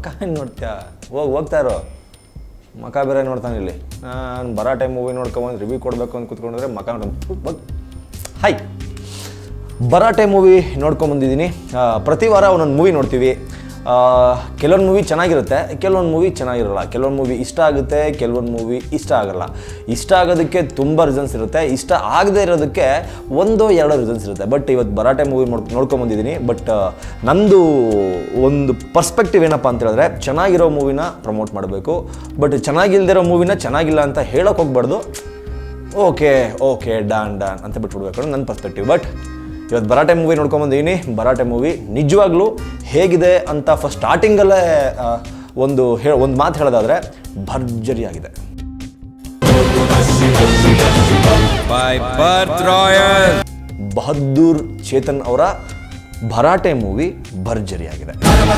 ಮಕ್ಕ ಏನು ನೋಡ್ತೀಯ ಹೋಗಿ ಹೋಗ್ತಾ ಇರೋ ಮಕ ಬೇರೆ ನೋಡ್ತಾನೆ ಇಲ್ಲಿ ನಾನು ಬರಾಟೆ ಮೂವಿ ನೋಡ್ಕೊಂಬಂದು ರಿವ್ಯೂ ಕೊಡಬೇಕು ಅಂತ ಕೂತ್ಕೊಂಡ್ರೆ ಮಕ ನೋಡ್ಕೊಂಡು ಹಾಯ್ ಬರಾಟೆ ಮೂವಿ ನೋಡ್ಕೊಂಬಂದಿದ್ದೀನಿ ಆ, ಪ್ರತಿ ವಾರ ಒಂದೊಂದು ಮೂವಿ ನೋಡ್ತೀವಿ ಆ, ಕೆಲವೊಂದು ಮೂವಿ ಚೆನ್ನಾಗಿರುತ್ತೆ ಕೆಲವೊಂದು ಮೂವಿ ಚೆನ್ನಾಗಿರಲ್ಲ ಕೆಲವೊಂದು ಮೂವಿ ಇಷ್ಟ ಆಗುತ್ತೆ ಕೆಲವೊಂದು ಮೂವಿ ಇಷ್ಟ ಆಗಲ್ಲ ಇಷ್ಟ ಆಗೋದಕ್ಕೆ ತುಂಬ ರೀಸನ್ಸ್ ಇರುತ್ತೆ ಇಷ್ಟ ಆಗದೆ ಇರೋದಕ್ಕೆ ಒಂದು ಎರಡು ರೀಸನ್ಸ್ ಇರುತ್ತೆ ಬಟ್ ಇವತ್ತು ಬರಾಟೆ ಮೂವಿ ನೋಡ್ ನೋಡ್ಕೊಂಬಂದಿದ್ದೀನಿ ಬಟ್ ನಂದು ಒಂದು ಪರ್ಸ್ಪೆಕ್ಟಿವ್ ಏನಪ್ಪ ಅಂತ ಹೇಳಿದ್ರೆ ಚೆನ್ನಾಗಿರೋ ಮೂವಿನ ಪ್ರಮೋಟ್ ಮಾಡಬೇಕು ಬಟ್ ಚೆನ್ನಾಗಿಲ್ದಿರೋ ಮೂವಿನ ಚೆನ್ನಾಗಿಲ್ಲ ಅಂತ ಹೇಳೋಕೆ ಹೋಗ್ಬಾರ್ದು ಓಕೆ ಓಕೆ ಡಾನ್ ಡಾನ್ ಅಂತ ಬಿಟ್ಬಿಡ್ಬೇಕು ಅನ್ನೋದು ನನ್ನ ಪರ್ಸ್ಪೆಕ್ಟಿವ್ ಬಟ್ ಇವತ್ತು ಬರಾಟೆ ಮೂವಿ ನೋಡ್ಕೊಂಬಂದಿದ್ದೀನಿ ಬರಾಟೆ ಮೂವಿ ನಿಜವಾಗ್ಲೂ ಹೇಗಿದೆ ಅಂತ ಫಸ್ಟ್ ಸ್ಟಾರ್ಟಿಂಗಲ್ಲೇ ಆ, ಒಂದು ಹೇ ಒಂದು ಮಾತು ಹೇಳೋದಾದರೆ ಭರ್ಜರಿಯಾಗಿದೆ by birth royal. Bahaddur Chetan ಅವರ ಭರಾಟೆ ಮೂವಿ ಭರ್ಜರಿಯಾಗಿದೆ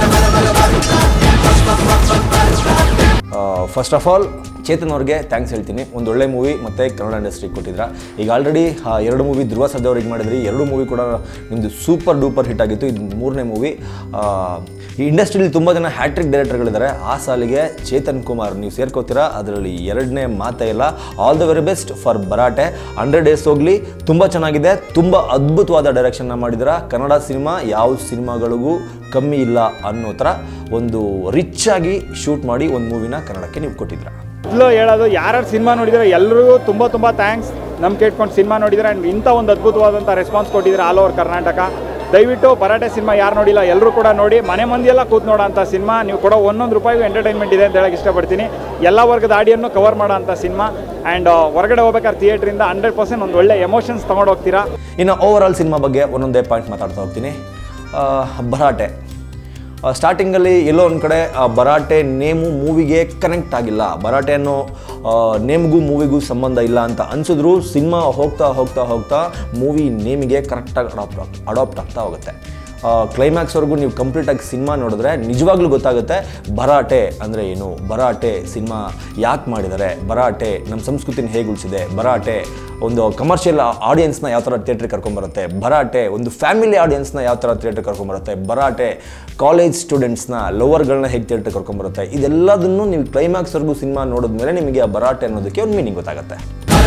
ಫಸ್ಟ್ ಆಫ್ ಆಲ್ ಚೇತನ್ ಅವ್ರಿಗೆ ಥ್ಯಾಂಕ್ಸ್ ಹೇಳ್ತೀನಿ ಒಂದು ಒಳ್ಳೆ ಮೂವಿ ಮತ್ತು ಕನ್ನಡ ಇಂಡಸ್ಟ್ರಿಗೆ ಕೊಟ್ಟಿದ್ರ ಈಗ ಆಲ್ರೆಡಿ ಎರಡು ಮೂವಿ ಧ್ರುವ ಸರ್ಜಾ ಅವ್ರಿಗೆ ಮಾಡಿದ್ರಿ ಎರಡು ಮೂವಿ ಕೂಡ ನಿಮ್ಮದು ಸೂಪರ್ ಡೂಪರ್ ಹಿಟ್ ಆಗಿತ್ತು ಇದು ಮೂರನೇ ಮೂವಿ ಈ ಇಂಡಸ್ಟ್ರಿಯಲ್ಲಿ ತುಂಬ ಜನ ಹ್ಯಾಟ್ರಿಕ್ ಡೈರೆಕ್ಟರ್ಗಳಿದ್ದಾರೆ ಆ ಸಾಲಿಗೆ ಚೇತನ್ ಕುಮಾರ್ ನೀವು ಸೇರ್ಕೋತೀರಾ ಅದರಲ್ಲಿ ಎರಡನೇ ಮಾತೇ ಇಲ್ಲ all the very best for Bharaate hundred days ಹೋಗಲಿ ತುಂಬ ಚೆನ್ನಾಗಿದೆ ತುಂಬ ಅದ್ಭುತವಾದ ಡೈರೆಕ್ಷನ್ನ ಮಾಡಿದಿರ ಕನ್ನಡ ಸಿನಿಮಾ ಯಾವ ಸಿನಿಮಾಗಳಿಗೂ ಕಮ್ಮಿ ಇಲ್ಲ ಅನ್ನೋ ಥರ ಒಂದು ರಿಚ್ ಆಗಿ ಶೂಟ್ ಮಾಡಿ ಒಂದು ಮೂವಿನ ಕನ್ನಡಕ್ಕೆ ನೀವು ಕೊಟ್ಟಿದ್ದೀರಾ ಮೊದಲು ಹೇಳೋದು ಯಾರ್ಯಾರು ಸಿನಿಮಾ ನೋಡಿದ್ರೆ ಎಲ್ರಿಗೂ ತುಂಬ ತುಂಬ ಥ್ಯಾಂಕ್ಸ್ ನಮ್ಮ ಕೇಟ್ಕೊಂಡು ಸಿನಿಮಾ ನೋಡಿದ್ರೆ ಆ್ಯಂಡ್ ಇಂಥ ಒಂದು ಅದ್ಭುತವಾದಂಥ ರೆಸ್ಪಾನ್ಸ್ ಕೊಟ್ಟಿದ್ರೆ ಆಲ್ ಓವರ್ ಕರ್ನಾಟಕ ದಯವಿಟ್ಟು ಭರಾಟೆ ಸಿನಿಮಾ ಯಾರು ನೋಡಿಲ್ಲ ಎಲ್ಲರೂ ಕೂಡ ನೋಡಿ ಮನೆ ಮಂದಿಯೆಲ್ಲ ಕೂತ್ ನೋಡೋ ಅಂಥ ಸಿನಿಮಾ ನೀವು ಕೊಡೋ ಒಂದೊಂದು ರೂಪಾಯಿಗೂ ಎಂಟರ್ಟೈನ್ಮೆಂಟ್ ಇದೆ ಅಂತ ಹೇಳಕ್ಕೆ ಇಷ್ಟಪಡ್ತೀನಿ ಎಲ್ಲ ವರ್ಗದ ಆಡಿಯನ್ನು ಕವರ್ ಮಾಡೋ ಅಂಥ ಸಿನಿಮಾ ಆ್ಯಂಡ್ ಹೊರಗಡೆ ಹೋಗ್ಬೇಕಾದ್ರೆ ಥಿಯೇಟ್ರಿಂದ ಹಂಡ್ರೆಡ್ ಪರ್ಸೆಂಟ್ ಒಂದು ಒಳ್ಳೆ ಎಮೋಷನ್ಸ್ ತೊಗೊಂಡು ಹೋಗ್ತೀರಾ ಇನ್ನು ಓವರ್ ಆಲ್ ಸಿನಿಮಾ ಬಗ್ಗೆ ಒಂದೊಂದೇ ಪಾಯಿಂಟ್ ಮಾತಾಡ್ತಾ ಹೋಗ್ತೀನಿ ಆ, ಭರಾಟೆ ಸ್ಟಾರ್ಟಿಂಗಲ್ಲಿ ಎಲ್ಲೋ ಒಂದು ಕಡೆ ಆ ಭರಾಟೆ ನೇಮು ಮೂವಿಗೆ ಕನೆಕ್ಟ್ ಆಗಿಲ್ಲ ಭರಾಟೆ ಅನ್ನೋ ನೇಮ್ಗೂ ಮೂವಿಗೂ ಸಂಬಂಧ ಇಲ್ಲ ಅಂತ ಅನ್ಸಿದ್ರು ಸಿನಿಮಾ ಹೋಗ್ತಾ ಹೋಗ್ತಾ ಹೋಗ್ತಾ ಮೂವಿ ನೇಮಿಗೆ ಕರೆಕ್ಟಾಗಿ ಅಡಾಪ್ಟ್ ಅಡಾಪ್ಟ್ ಆಗ್ತಾ ಹೋಗುತ್ತೆ ಕ್ಲೈಮ್ಯಾಕ್ಸ್ವರೆಗೂ ನೀವು ಕಂಪ್ಲೀಟಾಗಿ ಸಿನಿಮಾ ನೋಡಿದ್ರೆ ನಿಜವಾಗ್ಲೂ ಗೊತ್ತಾಗುತ್ತೆ ಭರಾಟೆ ಅಂದರೆ ಏನು ಭರಾಟೆ ಸಿನಿಮಾ ಯಾಕೆ ಮಾಡಿದ್ದಾರೆ ಭರಾಟೆ ನಮ್ಮ ಸಂಸ್ಕೃತಿನ ಹೇಗೆ ಉಳಿಸಿದೆ ಭರಾಟೆ ಒಂದು ಕಮರ್ಷಿಯಲ್ ಆಡಿಯನ್ಸ್ನ ಯಾವ ಥರ ಥಿಯೇಟ್ರಿಗೆ ಕರ್ಕೊಂಬರುತ್ತೆ ಭರಾಟೆ ಒಂದು ಫ್ಯಾಮಿಲಿ ಆಡಿಯನ್ಸ್ನ ಯಾವ ಥರ ಥಿಯೇಟ್ರಿಗೆ ಕರ್ಕೊಂಬರುತ್ತೆ ಭರಾಟೆ ಕಾಲೇಜ್ ಸ್ಟೂಡೆಂಟ್ಸ್ನ ಲವರ್ಗಳನ್ನ ಹೇಗೆ ಥಿಯೇಟ್ರಿಗೆ ಕರ್ಕೊಂಬರುತ್ತೆ ಇದೆಲ್ಲದನ್ನು ನೀವು ಕ್ಲೈಮ್ಯಾಕ್ಸ್ವರೆಗೂ ಸಿನಿಮಾ ನೋಡಿದ್ಮೇಲೆ ನಿಮಗೆ ಆ ಭರಾಟೆ ಅನ್ನೋದಕ್ಕೆ ಒಂದು ಮೀನಿಂಗ್ ಗೊತ್ತಾಗುತ್ತೆ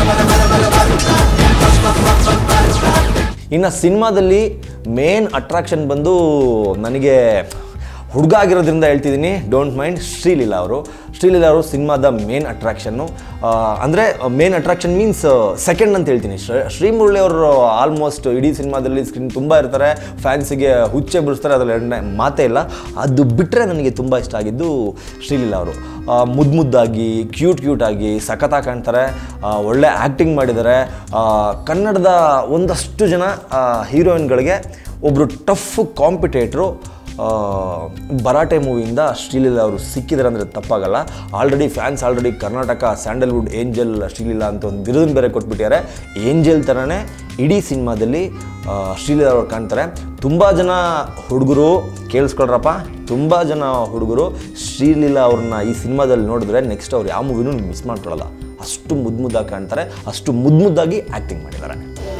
ಇನ್ನು ಸಿನಿಮಾದಲ್ಲಿ ಮೇನ್ ಅಟ್ರಾಕ್ಷನ್ ಬಂದು ನನಗೆ ಹುಡುಗ ಆಗಿರೋದ್ರಿಂದ ಹೇಳ್ತಿದ್ದೀನಿ ಡೋಂಟ್ ಮೈಂಡ್ ಶ್ರೀಲೀಲಾ ಅವರು ಶ್ರೀಲೀಲಾ ಅವರು ಸಿನಿಮಾದ ಮೇನ್ ಅಟ್ರಾಕ್ಷನ್ನು ಅಂದರೆ ಮೇನ್ ಅಟ್ರಾಕ್ಷನ್ ಮೀನ್ಸ್ ಸೆಕೆಂಡ್ ಅಂತ ಹೇಳ್ತೀನಿ ಶ್ರೀ ಶ್ರೀಮುರಳಿ ಅವರು ಆಲ್ಮೋಸ್ಟ್ ಇಡೀ ಸಿನಿಮಾದಲ್ಲಿ ಸ್ಕ್ರೀನ್ ತುಂಬ ಇರ್ತಾರೆ ಫ್ಯಾನ್ಸಿಗೆ ಹುಚ್ಚೆ ಬಿಡಿಸ್ತಾರೆ ಅದರಲ್ಲಿ ಎರಡನೇ ಮಾತೇ ಇಲ್ಲ ಅದು ಬಿಟ್ಟರೆ ನನಗೆ ತುಂಬ ಇಷ್ಟ ಆಗಿದ್ದು ಶ್ರೀಲೀಲಾ ಅವರು ಮುದ್ದು ಮುದ್ದಾಗಿ ಕ್ಯೂಟ್ ಕ್ಯೂಟ್ ಆಗಿ ಸಖತ್ತಾಗಿ ಕಾಣ್ತಾರೆ ಆ, ಒಳ್ಳೆ ಆ್ಯಕ್ಟಿಂಗ್ ಮಾಡಿದ್ದಾರೆ ಆ, ಕನ್ನಡದ ಒಂದಷ್ಟು ಜನ ಹೀರೋಯಿನ್ಗಳಿಗೆ ಒಬ್ಬರು ಟಫ್ ಕಾಂಪಿಟೇಟ್ರು ಆ, ಭರಾಟೆ ಮೂವಿಯಿಂದ ಶ್ರೀಲೀಲಾ ಅವರು ಸಿಕ್ಕಿದ್ದಾರೆ ಅಂದರೆ ತಪ್ಪಾಗಲ್ಲ already fans already Karnataka Sandalwood angel Sreeleela ಅಂತ ಒಂದು ಬಿರುದನ್ನು ಬೇರೆ ಕೊಟ್ಬಿಟ್ಟಿದ್ದಾರೆ ಏಂಜಲ್ ಥರನೇ ಇಡೀ ಸಿನಿಮಾದಲ್ಲಿ ಆ, ಶ್ರೀಲೀಲಾ ಅವರು ಕಾಣ್ತಾರೆ ತುಂಬ ಜನ ಹುಡುಗರು ಕೇಳಿಸ್ಕೊಳ್ರಪ್ಪ ತುಂಬ ಜನ ಹುಡುಗರು ಶ್ರೀಲೀಲಾ ಅವ್ರನ್ನ ಈ ಸಿನಿಮಾದಲ್ಲಿ ನೋಡಿದ್ರೆ ನೆಕ್ಸ್ಟ್ ಅವ್ರು ಯಾವ ಮೂವಿನೂ ಮಿಸ್ ಮಾಡ್ಕೊಳ್ಳಲ್ಲ ಅಷ್ಟು ಮುದ್ದು ಮುದ್ದಾಗಿ ಕಾಣ್ತಾರೆ ಅಷ್ಟು ಮುದ್ದು ಮುದ್ದಾಗಿ ಆ್ಯಕ್ಟಿಂಗ್ ಮಾಡಿದ್ದಾರೆ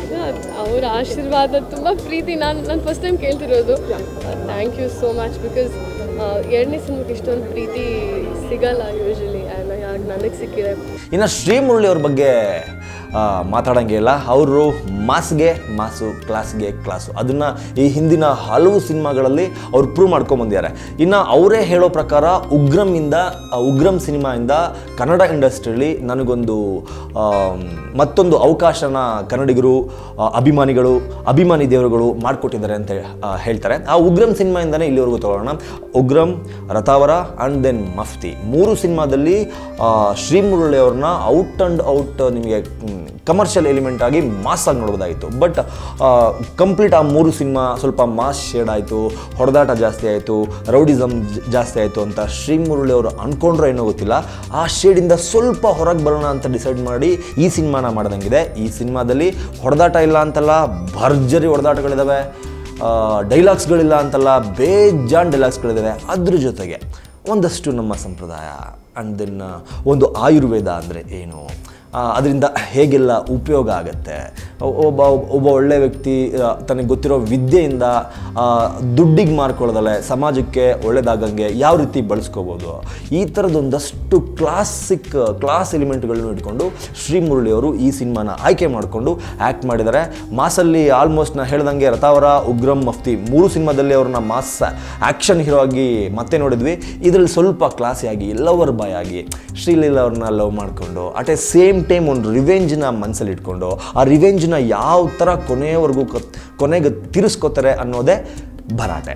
ಅವರ ಆಶೀರ್ವಾದ ತುಂಬ ಪ್ರೀತಿ ನಾನು ನಾನು ಫಸ್ಟ್ ಟೈಮ್ ಕೇಳ್ತಿರೋದು thank you so much because ಎರಡನೇ ಸಿನಿಮಾಗೆ ಇಷ್ಟೊಂದು ಪ್ರೀತಿ ಸಿಗಲ್ಲ ಯೂಶಲಿ ಆ್ಯಂಡ್ ನನಗೆ ಸಿಕ್ಕಿದೆ ಇನ್ನು ಶ್ರೀಮುರಳಿ ಅವ್ರ ಬಗ್ಗೆ ಆ, ಮಾತಾಡಂಗೆ ಇಲ್ಲ ಅವರು ಮಾಸ್ಗೆ ಮಾಸು ಕ್ಲಾಸ್ಗೆ ಕ್ಲಾಸು ಅದನ್ನು ಈ ಹಿಂದಿನ ಹಲವು ಸಿನಿಮಾಗಳಲ್ಲಿ ಅವ್ರು ಪ್ರೂವ್ ಮಾಡ್ಕೊಂಬಂದಿದ್ದಾರೆ ಇನ್ನು ಅವರೇ ಹೇಳೋ ಪ್ರಕಾರ ಉಗ್ರಮಿಂದ ಆ, ಉಗ್ರಂ ಸಿನಿಮಾಯಿಂದ ಕನ್ನಡ ಇಂಡಸ್ಟ್ರಿಯಲ್ಲಿ ನನಗೊಂದು ಆ, ಮತ್ತೊಂದು ಅವಕಾಶನ ಕನ್ನಡಿಗರು ಆ, ಅಭಿಮಾನಿಗಳು ಅಭಿಮಾನಿ ದೇವರುಗಳು ಮಾಡಿಕೊಟ್ಟಿದ್ದಾರೆ ಅಂತ ಆ, ಹೇಳ್ತಾರೆ ಆ ಉಗ್ರಂ ಸಿನಿಮಾಯಿಂದನೇ ಇಲ್ಲಿವರೆಗೂ ತಗೊಳ್ಳೋಣ ಉಗ್ರಂ ರಥಾವರ ಆ್ಯಂಡ್ ದೆನ್ ಮಫ್ತಿ ಮೂರು ಸಿನಿಮಾದಲ್ಲಿ ಆ, ಶ್ರೀಮುರಳಿ ಅವ್ರನ್ನ ಔಟ್ ಆ್ಯಂಡ್ ಔಟ್ ನಿಮಗೆ ಕಮರ್ಷಿಯಲ್ ಎಲಿಮೆಂಟ್ ಆಗಿ ಮಾಸ್ ಆಗಿ ನೋಡ್ಬೋದಾಗಿತ್ತು ಬಟ್ ಕಂಪ್ಲೀಟ್ ಆ ಮೂರು ಸಿನಿಮಾ ಸ್ವಲ್ಪ ಮಾಸ್ ಶೇಡ್ ಆಯಿತು ಹೊಡೆದಾಟ ಜಾಸ್ತಿ ಆಯಿತು ರೌಡಿಸಮ್ ಜಾಸ್ತಿ ಆಯಿತು ಅಂತ ಶ್ರೀಮುರಳಿ ಅವರು ಅಂದ್ಕೊಂಡ್ರೆ ಏನೋ ಗೊತ್ತಿಲ್ಲ ಆ ಶೇಡಿಂದ ಸ್ವಲ್ಪ ಹೊರಗೆ ಬರೋಣ ಅಂತ ಡಿಸೈಡ್ ಮಾಡಿ ಈ ಸಿನಿಮಾನ ಮಾಡ್ದಂಗಿದೆ ಈ ಸಿನಿಮಾದಲ್ಲಿ ಹೊಡೆದಾಟ ಇಲ್ಲ ಅಂತಲ್ಲ ಭರ್ಜರಿ ಹೊಡೆದಾಟಗಳಿದ್ದಾವೆ ಡೈಲಾಗ್ಸ್ಗಳಿಲ್ಲ ಅಂತಲ್ಲ ಬೇಜಾನ್ ಡೈಲಾಗ್ಸ್ಗಳಿದ್ದಾವೆ ಅದ್ರ ಜೊತೆಗೆ ಒಂದಷ್ಟು ನಮ್ಮ ಸಂಪ್ರದಾಯ ಆ್ಯಂಡ್ ದೆನ್ ಒಂದು ಆಯುರ್ವೇದ ಅಂದರೆ ಏನು ಅದರಿಂದ ಹೇಗೆಲ್ಲ ಉಪಯೋಗ ಆಗುತ್ತೆ ಒಬ್ಬ ಒಬ್ಬ ಒಳ್ಳೆ ವ್ಯಕ್ತಿ ಆ, ತನಗೆ ಗೊತ್ತಿರೋ ವಿದ್ಯೆಯಿಂದ ದುಡ್ಡಿಗೆ ಮಾರ್ಕೊಳ್ಳೋದಲ್ಲ ಸಮಾಜಕ್ಕೆ ಒಳ್ಳೇದಾಗಂಗೆ ಯಾವ ರೀತಿ ಬಳಸ್ಕೋಬೋದು ಈ ಥರದೊಂದಷ್ಟು ಕ್ಲಾಸಿಕ್ ಕ್ಲಾಸ್ ಎಲಿಮೆಂಟ್ಗಳನ್ನ ಇಟ್ಕೊಂಡು ಶ್ರೀ ಮುರಳಿ ಅವರು ಈ ಸಿನಿಮಾನ ಆಯ್ಕೆ ಮಾಡಿಕೊಂಡು ಆ್ಯಕ್ಟ್ ಮಾಡಿದ್ದಾರೆ ಮಾಸಲ್ಲಿ ಆಲ್ಮೋಸ್ಟ್ ನಾ ಹೇಳ್ದಂಗೆ ರಥಾವರ ಉಗ್ರಂ ಮಫ್ತಿ ಮೂರು ಸಿನಿಮಾದಲ್ಲಿ ಅವ್ರನ್ನ ಮಾಸ್ ಆ್ಯಕ್ಷನ್ ಹೀರೋ ಆಗಿ ಮತ್ತೆ ನೋಡಿದ್ವಿ ಇದರಲ್ಲಿ ಸ್ವಲ್ಪ ಕ್ಲಾಸಿಯಾಗಿ ಲವರ್ ಬಾಯ್ ಆಗಿ ಶ್ರೀಲೀಲಾ ಅವ್ರನ್ನ ಲವ್ ಮಾಡಿಕೊಂಡು ಅಟ್ ಎ ಸೇಮ್ ಟೈಮ್ ಒಂದು ರಿವೆಂಜ್ನ ಮನಸ್ಸಲ್ಲಿ ಇಟ್ಕೊಂಡು ಆ ರಿವೆಂಜ್ನ ಯಾವ ಥರ ಕೊನೆಯವರೆಗೂ ಕ ಕೊನೆಗೆ ತಿರ್ಸ್ಕೋತಾರೆ ಅನ್ನೋದೇ ಭರಾಟೆ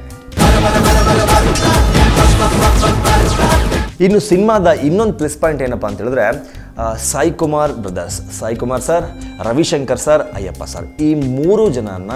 ಇನ್ನು ಸಿನಿಮಾದ ಇನ್ನೊಂದು ಪ್ಲಸ್ ಪಾಯಿಂಟ್ ಏನಪ್ಪ ಅಂತ ಹೇಳಿದ್ರೆ ಆ, Sai Kumar brothers Sai Kumar sir Ravishankar sir Ayyappa sir ಈ ಮೂರು ಜನನ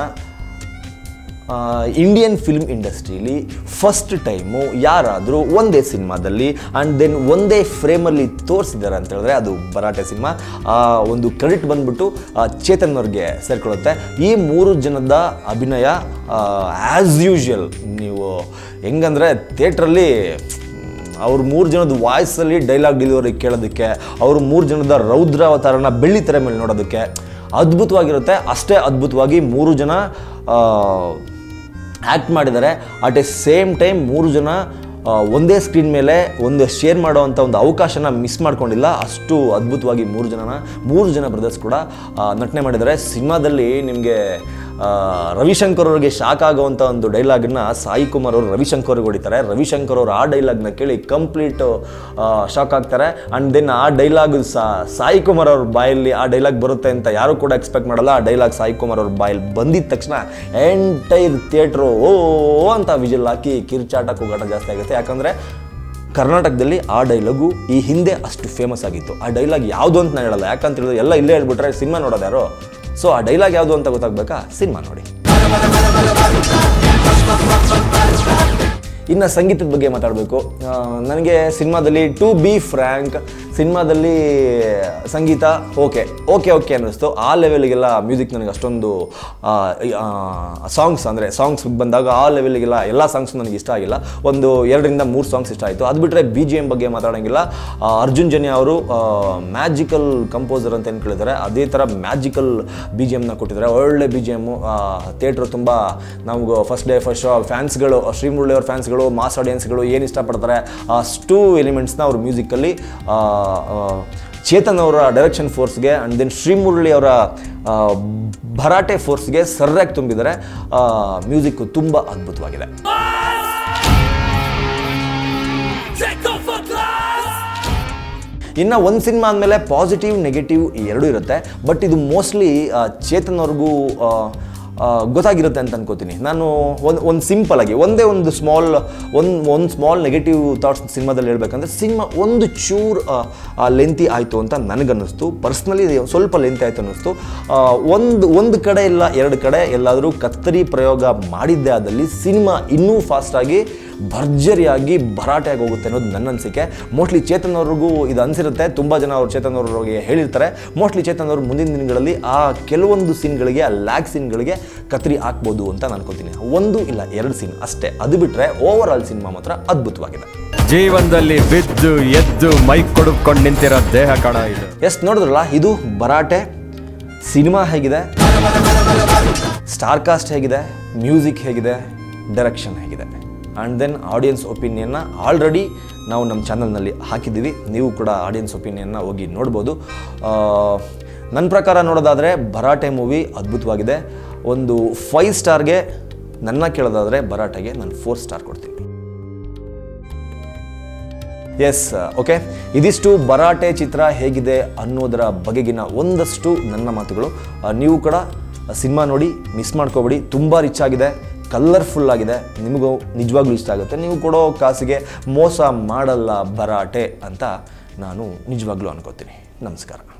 ಇಂಡಿಯನ್ ಫಿಲ್ಮ್ ಇಂಡಸ್ಟ್ರೀಲಿ ಫಸ್ಟ್ ಟೈಮು ಯಾರಾದರೂ ಒಂದೇ ಸಿನಿಮಾದಲ್ಲಿ ಆ್ಯಂಡ್ ದೆನ್ ಒಂದೇ ಫ್ರೇಮಲ್ಲಿ ತೋರಿಸಿದ್ದಾರೆ ಅಂತ ಹೇಳಿದ್ರೆ ಅದು ಭರಾಟೆ ಸಿನಿಮಾ ಒಂದು ಕ್ರೆಡಿಟ್ ಬಂದ್ಬಿಟ್ಟು ಆ, ಚೇತನ್ ಅವ್ರಿಗೆ ಸೇರ್ಕೊಳ್ಳುತ್ತೆ ಈ ಮೂರು ಜನದ ಅಭಿನಯ ಆ್ಯಸ್ ಯೂಶುವಲ್ ನೀವು ಹೆಂಗಂದರೆ ಥಿಯೇಟ್ರಲ್ಲಿ ಅವ್ರ ಮೂರು ಜನದ ವಾಯ್ಸಲ್ಲಿ ಡೈಲಾಗ್ ಡೆಲಿವರಿ ಕೇಳೋದಕ್ಕೆ ಅವ್ರ ಮೂರು ಜನದ ರೌದ್ರಾವತಾರನ ಬೆಳ್ಳಿ ತೆರೆ ಮೇಲೆ ನೋಡೋದಕ್ಕೆ ಅದ್ಭುತವಾಗಿರುತ್ತೆ ಅಷ್ಟೇ ಅದ್ಭುತವಾಗಿ ಮೂರು ಜನ ಆ್ಯಕ್ಟ್ ಮಾಡಿದ್ದಾರೆ ಅಟ್ ಎ ಸೇಮ್ ಟೈಮ್ ಮೂರು ಜನ ಆ, ಒಂದೇ ಸ್ಕ್ರೀನ್ ಮೇಲೆ ಒಂದು ಶೇರ್ ಮಾಡೋವಂಥ ಒಂದು ಅವಕಾಶನ ಮಿಸ್ ಮಾಡ್ಕೊಂಡಿಲ್ಲ ಅಷ್ಟು ಅದ್ಭುತವಾಗಿ ಮೂರು ಜನನ ಮೂರು ಜನ ಬ್ರದರ್ಸ್ ಕೂಡ ಆ, ನಟನೆ ಮಾಡಿದ್ದಾರೆ ಸಿನಿಮಾದಲ್ಲಿ ನಿಮಗೆ ರವಿಶಂಕರ್ ಅವ್ರಿಗೆ ಶಾಕ್ ಆಗುವಂಥ ಒಂದು ಡೈಲಾಗನ್ನ ಸಾಯಿ ಕುಮಾರ್ ಅವರು ರವಿಶಂಕರ್ ಅವ್ರಿಗೆ ಹೊಡಿತಾರೆ ರವಿಶಂಕರ್ ಅವರು ಆ ಡೈಲಾಗ್ನ ಕೇಳಿ ಕಂಪ್ಲೀಟ್ ಶಾಕ್ ಆಗ್ತಾರೆ ಆ್ಯಂಡ್ ದೆನ್ ಆ ಡೈಲಾಗ್ ಸಾಯಿ ಕುಮಾರ್ ಅವ್ರ ಬಾಯಲ್ಲಿ ಆ ಡೈಲಾಗ್ ಬರುತ್ತೆ ಅಂತ ಯಾರು ಕೂಡ ಎಕ್ಸ್ಪೆಕ್ಟ್ ಮಾಡಲ್ಲ ಆ ಡೈಲಾಗ್ ಸಾಯಿ ಕುಮಾರ್ ಅವ್ರ ಬಾಯಲ್ಲಿ ಬಂದಿದ ತಕ್ಷಣ ಎಂಟೈರ್ ಥಿಯೇಟ್ರು ಓ ಅಂತ ವಿಜಲ್ ಹಾಕಿ ಕಿರ್ಚಾಟ ಕೂಗಾಟ ಜಾಸ್ತಿ ಆಗುತ್ತೆ ಯಾಕಂದರೆ ಕರ್ನಾಟಕದಲ್ಲಿ ಆ ಡೈಲಾಗು ಈ ಹಿಂದೆ ಅಷ್ಟು ಫೇಮಸ್ ಆಗಿತ್ತು ಆ ಡೈಲಾಗ್ ಯಾವುದು ಅಂತ ನಾನು ಹೇಳಲ್ಲ ಯಾಕಂತ ಹೇಳಿದ್ರೆ ಎಲ್ಲ ಇಲ್ಲೇ ಹೇಳ್ಬಿಟ್ರೆ ಸಿನಿಮಾ ನೋಡೋದು ಯಾರು ಸೊ ಆ ಡೈಲಾಗ್ ಯಾವುದು ಅಂತ ಗೊತ್ತಾಗಬೇಕಾ ಸಿನಿಮಾ ನೋಡಿ ಇನ್ನು ಸಂಗೀತದ ಬಗ್ಗೆ ಮಾತಾಡಬೇಕು ನನಗೆ ಸಿನಿಮಾದಲ್ಲಿ ಟು ಬಿ ಫ್ರ್ಯಾಂಕ್ ಸಿನಿಮಾದಲ್ಲಿ ಸಂಗೀತ ಓಕೆ ಓಕೆ ಓಕೆ ಅನ್ನಿಸ್ತು ಆ ಲೆವೆಲ್ಗೆಲ್ಲ ಮ್ಯೂಸಿಕ್ ನನಗೆ ಅಷ್ಟೊಂದು ಸಾಂಗ್ಸ್ ಅಂದರೆ ಸಾಂಗ್ಸ್ ಬಂದಾಗ ಆ ಲೆವೆಲ್ಗೆಲ್ಲ ಎಲ್ಲ ಸಾಂಗ್ಸ್ ನನಗೆ ಇಷ್ಟ ಆಗಿಲ್ಲ ಒಂದು ಎರಡರಿಂದ ಮೂರು ಸಾಂಗ್ಸ್ ಇಷ್ಟ ಆಯಿತು ಅದು ಬಿಟ್ಟರೆ ಬಿ ಜಿ ಎಮ್ ಬಗ್ಗೆ ಮಾತಾಡೋಂಗಿಲ್ಲ ಆ, ಅರ್ಜುನ್ ಜನ್ಯ ಅವರು ಮ್ಯಾಜಿಕಲ್ ಕಂಪೋಸರ್ ಅಂತ ಏನು ಕೇಳಿದ್ದಾರೆ ಅದೇ ಥರ ಮ್ಯಾಜಿಕಲ್ ಬಿ ಜಿ ಎಮ್ನ ಕೊಟ್ಟಿದ್ದಾರೆ ಒಳ್ಳೆ ಬಿ ಜಿ ಎಮ್ಮು ಥಿಯೇಟ್ರು ತುಂಬ ನಮಗೂ ಫಸ್ಟ್ ಡೇ ಫಸ್ಟ್ ಶೋ ಫ್ಯಾನ್ಸ್ಗಳು ಶ್ರೀಮುರಳಿ ಅವ್ರ ಫ್ಯಾನ್ಸ್ಗಳು ಮಾಸ್ ಆಡಿಯನ್ಸ್ಗಳು ಏನು ಇಷ್ಟಪಡ್ತಾರೆ ಅಷ್ಟು ಎಲಿಮೆಂಟ್ಸ್ನ ಅವ್ರ ಮ್ಯೂಸಿಕಲ್ಲಿ ಚೇತನ್ ಅವರ ಡೈರೆಕ್ಷನ್ ಫೋರ್ಸ್ಗೆ ಆ್ಯಂಡ್ ದೆನ್ ಶ್ರೀಮುರಳಿ ಅವರ ಆ, ಭರಾಟೆ ಫೋರ್ಸ್ಗೆ ಸರ್ರಾಗಿ ತುಂಬಿದ್ದಾರೆ ಮ್ಯೂಸಿಕ್ ತುಂಬ ಅದ್ಭುತವಾಗಿದೆ ಇನ್ನು ಒಂದು ಸಿನಿಮಾ ಅಂದಮೇಲೆ ಪಾಸಿಟಿವ್ ನೆಗೆಟಿವ್ ಎರಡೂ ಇರುತ್ತೆ ಬಟ್ ಇದು ಮೋಸ್ಟ್ಲಿ ಚೇತನ್ ಅವ್ರಿಗೂ ಆ, ಆ, ಗೊತ್ತಾಗಿರುತ್ತೆ ಅಂತ ಅನ್ಕೋತೀನಿ ನಾನು ಒಂದು ಒಂದು ಸಿಂಪಲ್ ಆಗಿ ಒಂದೇ ಒಂದು ಸ್ಮಾಲ್ ಒಂದು ಒಂದು ಸ್ಮಾಲ್ ನೆಗೆಟಿವ್ ಥಾಟ್ಸ್ ಸಿನಿಮಾದಲ್ಲಿ ಹೇಳ್ಬೇಕಂದ್ರೆ ಸಿನಿಮಾ ಒಂದು ಚೂರ್ ಲೆಂತಿ ಆಯಿತು ಅಂತ ನನಗನ್ನಿಸ್ತು ಪರ್ಸ್ನಲಿ ಸ್ವಲ್ಪ ಲೆಂತಿ ಆಯಿತು ಅನ್ನಿಸ್ತು ಆ, ಒಂದು ಒಂದು ಕಡೆ ಇಲ್ಲ ಎರಡು ಕಡೆ ಎಲ್ಲಾದರೂ ಕತ್ತರಿ ಪ್ರಯೋಗ ಮಾಡಿದ್ದೇ ಆದಲ್ಲಿ ಸಿನಿಮಾ ಇನ್ನೂ ಫಾಸ್ಟಾಗಿ ಭರ್ಜರಿಯಾಗಿ ಭರಾಟೆಯಾಗಿ ಹೋಗುತ್ತೆ ಅನ್ನೋದು ನನ್ನ ಅನಿಸಿಕೆ ಮೋಸ್ಟ್ಲಿ ಚೇತನ್ ಅವ್ರಿಗೂ ಇದು ಅನಿಸಿರುತ್ತೆ ತುಂಬ ಜನ ಅವ್ರು ಚೇತನ್ ಅವ್ರಿಗೆ ಹೇಳಿರ್ತಾರೆ ಮೋಸ್ಟ್ಲಿ ಚೇತನ್ ಅವರು ಮುಂದಿನ ದಿನಗಳಲ್ಲಿ ಆ ಕೆಲವೊಂದು ಸೀನ್ಗಳಿಗೆ ಆ ಲ್ಯಾಗ್ ಸೀನ್ಗಳಿಗೆ ಕತ್ರಿ ಹಾಕ್ಬೋದು ಅಂತ ನಾನು ಅನ್ಕೋತೀನಿ ಒಂದು ಇಲ್ಲ ಎರಡು ಸೀನ್ ಅಷ್ಟೇ ಅದು ಬಿಟ್ಟರೆ ಓವರ್ ಆಲ್ ಸಿನಿಮಾ ಮಾತ್ರ ಅದ್ಭುತವಾಗಿದೆ ಜೀವನದಲ್ಲಿ ಬಿದ್ದು ಎದ್ದು ಮೈ ಕೊಡುಕೊಂಡು ನಿಂತಿರೋ ದೇಹ ಕಣ ಇದು ಎಸ್ ನೋಡಿದ್ರಲ್ಲ ಇದು ಭರಾಟೆ ಸಿನಿಮಾ ಹೇಗಿದೆ ಸ್ಟಾರ್ ಕಾಸ್ಟ್ ಹೇಗಿದೆ ಮ್ಯೂಸಿಕ್ ಹೇಗಿದೆ ಡೈರೆಕ್ಷನ್ ಹೇಗಿದೆ ಆ್ಯಂಡ್ ದೆನ್ ಆಡಿಯನ್ಸ್ ಒಪಿನಿಯನ್ನ ಆಲ್ರೆಡಿ ನಾವು ನಮ್ಮ ಚಾನಲ್ನಲ್ಲಿ ಹಾಕಿದ್ದೀವಿ ನೀವು ಕೂಡ ಆಡಿಯನ್ಸ್ ಒಪಿನಿಯನ್ನ ಹೋಗಿ ನೋಡ್ಬೋದು ಆ, ನನ್ನ ಪ್ರಕಾರ ನೋಡೋದಾದರೆ ಭರಾಟೆ ಮೂವಿ ಅದ್ಭುತವಾಗಿದೆ ಒಂದು ಫೈವ್ ಸ್ಟಾರ್ಗೆ ನನ್ನ ಕೇಳೋದಾದರೆ ಭರಾಟೆಗೆ ನಾನು ಫೋರ್ ಸ್ಟಾರ್ ಕೊಡ್ತೀನಿ ಎಸ್ ಓಕೆ ಇದಿಷ್ಟು ಭರಾಟೆ ಚಿತ್ರ ಹೇಗಿದೆ ಅನ್ನೋದರ ಬಗೆಗಿನ ಒಂದಷ್ಟು ನನ್ನ ಮಾತುಗಳು ಆ, ನೀವು ಕೂಡ ಸಿನಿಮಾ ನೋಡಿ ಮಿಸ್ ಮಾಡ್ಕೋಬೇಡಿ ತುಂಬ ರಿಚ್ ಆಗಿದೆ ಕಲರ್ಫುಲ್ ಆಗಿದೆ ನಿಮಗೂ ನಿಜವಾಗ್ಲೂ ಇಷ್ಟ ಆಗುತ್ತೆ ನೀವು ಕೊಡೋ ಕಾಸಿಗೆ ಮೋಸ ಮಾಡಲ್ಲ ಭರಾಟೆ ಅಂತ ನಾನು ನಿಜವಾಗ್ಲೂ ಅನ್ಕೋತೀನಿ ನಮಸ್ಕಾರ